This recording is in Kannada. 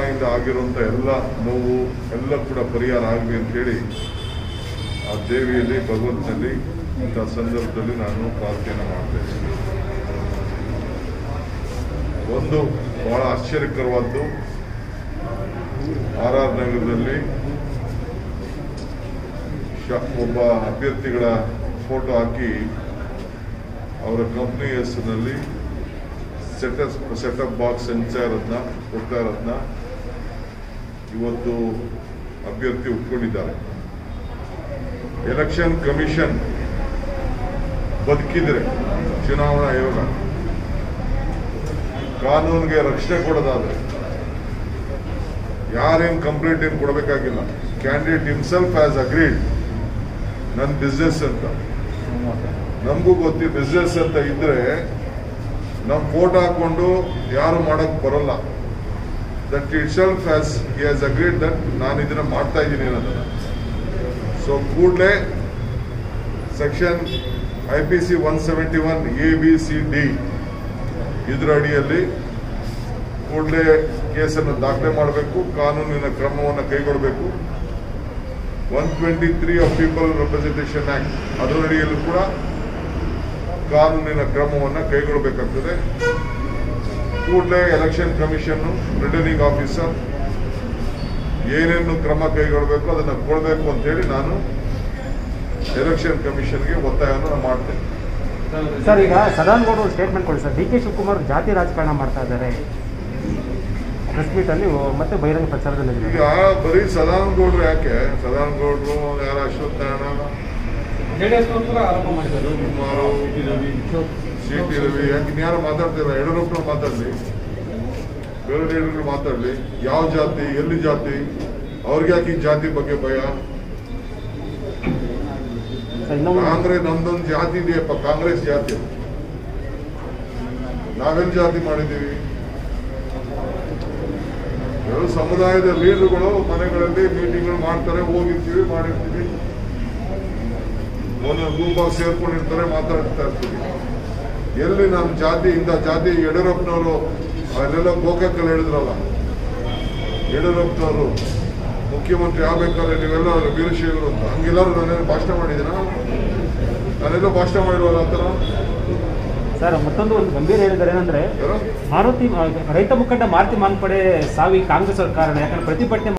ಕೊರೋನಾಯಿಂದ ಆಗಿರುವಂಥ ಎಲ್ಲ ನೋವು ಎಲ್ಲ ಕೂಡ ಪರಿಹಾರ ಆಗಲಿ ಅಂತೇಳಿ ಆ ದೇವಿಯಲ್ಲಿ ಭಗವಂತನಲ್ಲಿ ಇಂಥ ಸಂದರ್ಭದಲ್ಲಿ ನಾನು ಪ್ರಾರ್ಥನೆ ಮಾಡ್ತೇನೆ ಒಂದು ಬಹಳ ಆಶ್ಚರ್ಯಕರವಾದ್ದು ಆರ್ ಆರ್ ನಗರದಲ್ಲಿ ಶ- ಒಬ್ಬ ಅಭ್ಯರ್ಥಿಗಳ ಫೋಟೋ ಹಾಕಿ ಅವರ ಕಂಪ್ನಿ ಹೆಸರಿನಲ್ಲಿ ಸೆಟಸ್ ಸೆಟಪ್ ಬಾಕ್ಸ್ ಹಂಚ್ತಾ ಇರೋದನ್ನ ಕೊಡ್ತಾ ಇರೋದನ್ನ ಇವತ್ತು ಅಭ್ಯರ್ಥಿ ಒಪ್ಕೊಂಡಿದ್ದಾರೆ ಎಲೆಕ್ಷನ್ ಕಮಿಷನ್ ಬದುಕಿದ್ರೆ ಚುನಾವಣಾ ಆಯೋಗ ಕಾನೂನಿಗೆ ರಕ್ಷಣೆ ಕೊಡೋದಾದ್ರೆ ಯಾರೇನು ಕಂಪ್ಲೇಂಟ್ ಏನು ಕೊಡಬೇಕಾಗಿಲ್ಲ ಕ್ಯಾಂಡಿಡೇಟ್ ಹಿಮ್ಸೆಲ್ಫ್ ಆಸ್ ಅಗ್ರೀಡ್ ನನ್ನ ಬಿಸ್ನೆಸ್ ಅಂತ ನಮಗೂ ಗೊತ್ತಿ ಬಿಸ್ನೆಸ್ ಅಂತ ಇದ್ರೆ ನಾವು ಫೋಟೋ ಹಾಕೊಂಡು ಯಾರು ಮಾಡಕ್ ಬರಲ್ಲ that itself as he has agreed that ನಾನು ಇದನ್ನ ಮಾಡ್ತಾ ಇದ್ದೀನಿ ಅನ್ನೋದನ್ನ ಸೊ ಕೂಡಲೇ section I P C one seventy one A B C D ಇದರ ಅಡಿಯಲ್ಲಿ ಕೂಡಲೇ ಕೇಸನ್ನು ದಾಖಲೆ ಮಾಡಬೇಕು ಕಾನೂನಿನ ಕ್ರಮವನ್ನು ಕೈಗೊಳ್ಳಬೇಕು one twenty three of people representation act ಅದರ ಅಡಿಯಲ್ಲೂ ಕೂಡ ಕಾನೂನಿನ ಕ್ರಮವನ್ನು ಕೈಗೊಳ್ಳಬೇಕಾಗ್ತದೆ ಕೂಡಲೇ ಎಲೆಕ್ಷನ್ ಕಮಿಷನ್ ರಿಟರ್ನಿಂಗ್ ಆಫೀಸರ್ ಏನೇನು ಕ್ರಮ ಕೈಗೊಳ್ಳಬೇಕು ಅದನ್ನು ಕೊಡಬೇಕು ಅಂತೇಳಿ ನಾನು ಎಲೆಕ್ಷನ್ ಕಮಿಷನ್ಗೆ ಒತ್ತಾಯವನ್ನು ಮಾಡ್ತೇನೆ ಸರ್ ಈಗ ಸದಾನಂದ ಗೌಡರು ಸ್ಟೇಟ್ಮೆಂಟ್ ಕೊಡಿ ಸರ್ ಡಿ ಕೆ ಶಿವಕುಮಾರ್ ಜಾತಿ ರಾಜಕಾರಣ ಮಾಡ್ತಾ ಇದ್ದಾರೆ ಪ್ರೆಸ್ ಮೀಟ್ ಅಲ್ಲಿ ಮತ್ತೆ ಬಹಿರಂಗ ಪ್ರಚಾರದಲ್ಲಿ ಈಗ ಬರೀ ಸದಾನಂದ ಗೌಡ್ರು ಯಾಕೆ ಸದಾನಂದ ಗೌಡ್ರು ಯಾರ ಅಶ್ವತ್ಥನಾರಾಯಣ ಜೆಡಿಎಸ್ನವರು ಕೂಡ ಆರೋಪ ಮಾಡಿದ್ದಾರೆ ಕುಮಾರು ಸಿ ಟಿ ರವಿ ಯಾಕೆ ಇನ್ಯಾರು ಮಾತಾಡ್ತಿಲ್ಲ ಯಡಿಯೂರಪ್ಪನವ್ರು ಮಾತಾಡ್ಲಿ ಬೇರೆ ಲೀಡರ್ಗಳು ಮಾತಾಡ್ಲಿ ಯಾವ ಜಾತಿ ಎಲ್ಲಿ ಜಾತಿ ಅವ್ರಿಗೆ ಯಾಕೆ ಈ ಜಾತಿ ಬಗ್ಗೆ ಭಯ ಸರ್ ಇನ್ನೊಂದು ಕಾಂಗ್ರೆಸ್ ನಮ್ದೊಂದು ಜಾತಿ ಇದೆಯಪ್ಪ ಕಾಂಗ್ರೆಸ್ ಜಾತಿ ನಾವೆಲ್ಲಿ ಜಾತಿ ಮಾಡಿದ್ದೀವಿ ಕೆಲವು ಸಮುದಾಯದ ಲೀಡರ್ಗಳು ಮನೆಗಳಲ್ಲಿ ಮೀಟಿಂಗ್ಗಳು ಮಾಡ್ತಾರೆ ಹೋಗಿರ್ತೀವಿ ಮಾಡಿರ್ತೀವಿ ಒಂದೊಂದು ಗುಂಪಾಗಿ ಸೇರ್ಕೊಂಡಿರ್ತಾರೆ ಮಾತಾಡ್ತಾ ಇರ್ತೀವಿ ಎಲ್ಲಿ ನಮ್ಮ ಜಾತಿ ಇಂಥ ಜಾತಿ ಯಡಿಯೂರಪ್ಪನವರು ಅಲ್ಲೆಲ್ಲ ಗೋಕಾಕಲ್ಲಿ ಹೇಳಿದ್ರಲ್ಲ ಯಡಿಯೂರಪ್ಪನವರು ಮುಖ್ಯಮಂತ್ರಿ ಆಗ್ಬೇಕಾದ್ರೆ ನೀವೆಲ್ಲ ವೀರಶೈವರು ಅಂತ ಹಂಗೆಲ್ಲರೂ ನಾನೇನು ಭಾಷಣ ಮಾಡಿದ್ದೀನ ನಾನೆಲ್ಲ ಭಾಷಣ ಮಾಡಿರೋಲ್ಲ ಆ ಥರ ಸರ್ ಮತ್ತೊಂದು ಒಂದು ಗಂಭೀರ ಹೇಳಿದ್ದಾರೆ ಏನಂದ್ರೆ ಯಾರು ಮಾರುತಿ ರೈತ ಮುಖಂಡ ಮಾರುತಿ ಮಾನ್ಪಡೆ ಸಾವಿ ಕಾಂಗ್ರೆಸ್ ಅವ್ರ ಕಾರಣ ಯಾಕಂದ್ರೆ ಪ್ರತಿಭಟನೆ